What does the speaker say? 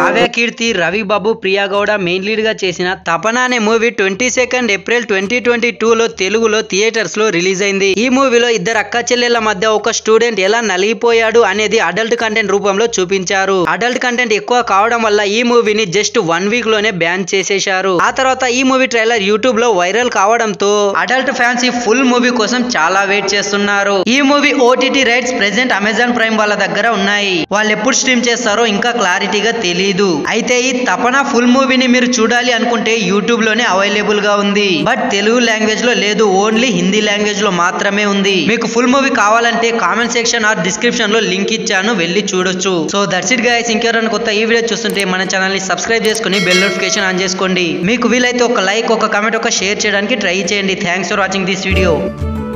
Kavya Keerthi Ravi Babu Priya Gowda main lead గా చేసిన తపన అనే movie twenty second April twenty twenty two లో తెలుగులో థియేటర్స్ లో రిలీజ్ అయింది ఈ మూవీలో ఇద్దరు అక్క చెల్లెల మధ్య ఒక స్టూడెంట్ ఎలా నలిగిపోయాడు అనేది అడల్ట్ కంటెంట్ రూపంలో చూపించారు అడల్ట్ కంటెంట్ ఎక్కువ కావడం వల్ల ఈ మూవీని జస్ట్ వన్ వీక్ లోనే బ్యాన్ చేసేశారు ఆ తర్వాత ఈ మూవీ ట్రైలర్ యూట్యూబ్ లో వైరల్ కావడంతో అడల్ట్ ఫ్యాన్స్ ఈ ఫుల్ మూవీ కోసం చాలా వెయిట్ చేస్తున్నారు ఈ movie OTT rights present Amazon Prime వాళ్ళ దగ్గర ఉన్నాయి వాళ్ళు ఎప్పుడు స్ట్రీమ్ చేస్తారో ఇంకా క్లారిటీగా తెలియదు అయితే ఈ తపన ఫుల్ మూవీని మీరు చూడాలి అనుకుంటే యూట్యూబ్ లోనే అవైలబుల్ గా ఉంది బట్ తెలుగు లాంగ్వేజ్ లో లేదు ఓన్లీ హిందీ లాంగ్వేజ్ లో మాత్రమే ఉంది మీకు ఫుల్ మూవీ కావాలంటే కామెంట్ సెక్షన్ ఆర్ డిస్క్రిప్షన్ లో లింక్ ఇచ్చాను వెళ్ళి చూడొచ్చు సో దట్స్ ఇట్ గైస్ ఇంకెవరైనా కొత్త ఈ వీడియో చూస్తుంటే మన ఛానల్ ని సబ్స్క్రైబ్ చేసుకుని బెల్ నోటిఫికేషన్ ఆన్ చేసుకోండి మీకు వీలైతే ఒక లైక్ ఒక కామెంట్ ఒక షేర్ చేయడానికి ట్రై చేయండి thanks for watching this video